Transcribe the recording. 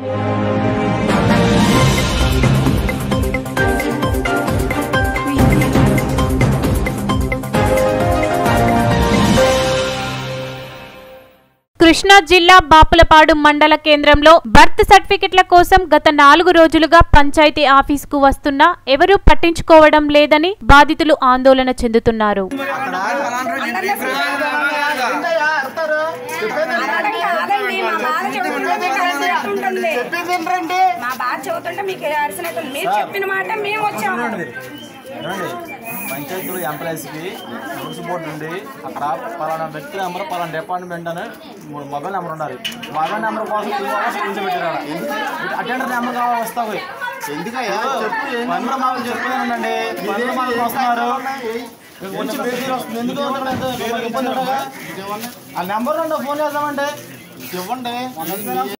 కృష్ణా జిల్లా బాపులపాడు మండల కేంద్రంలో బర్త్ సర్టిఫికెట్ల కోసం గత నాలుగు రోజులుగా పంచాయతీ ఆఫీసుకు వస్తున్నా ఎవరూ పట్టించుకోవడం లేదని బాధితులు ఆందోళన చెందుతున్నారు కాదండి, మా బాధ చెబుతుంటే మీకు అరిసెలు ఉంటుంది. మా బాధ చెబుతుంటే మీకు అరిసెలు అవుతుంది. మీరు చెప్పిన మాట మేము వచ్చాము ఏమండి పంచాయతీలో ఎంప్లాయీస్కి రూల్స్ బోర్డు ఉంది అక్కడ పలానా వ్యక్తి నెంబర్ పలానా డిపార్ట్మెంట్ అని మొబైల్ నెంబర్ ఉండాలి మొబైల్ నెంబర్ కోసం టూ అవర్స్ గురించి పెట్టారు అటెండర్ నెంబర్ కావాలి వస్తావు ఎందుకయ్యా చెప్పు ఏం పనుల మాకు చెప్తున్నానండి పనుల మాకు వస్తున్నారు వచ్చి పేజీలు వస్తుంది ఎందుకు వస్తున్నారు? ఎంత ఇబ్బంది ఉండగా? ఆ నెంబర్ ఫోన్ చేద్దామంటే ఇవ్వండి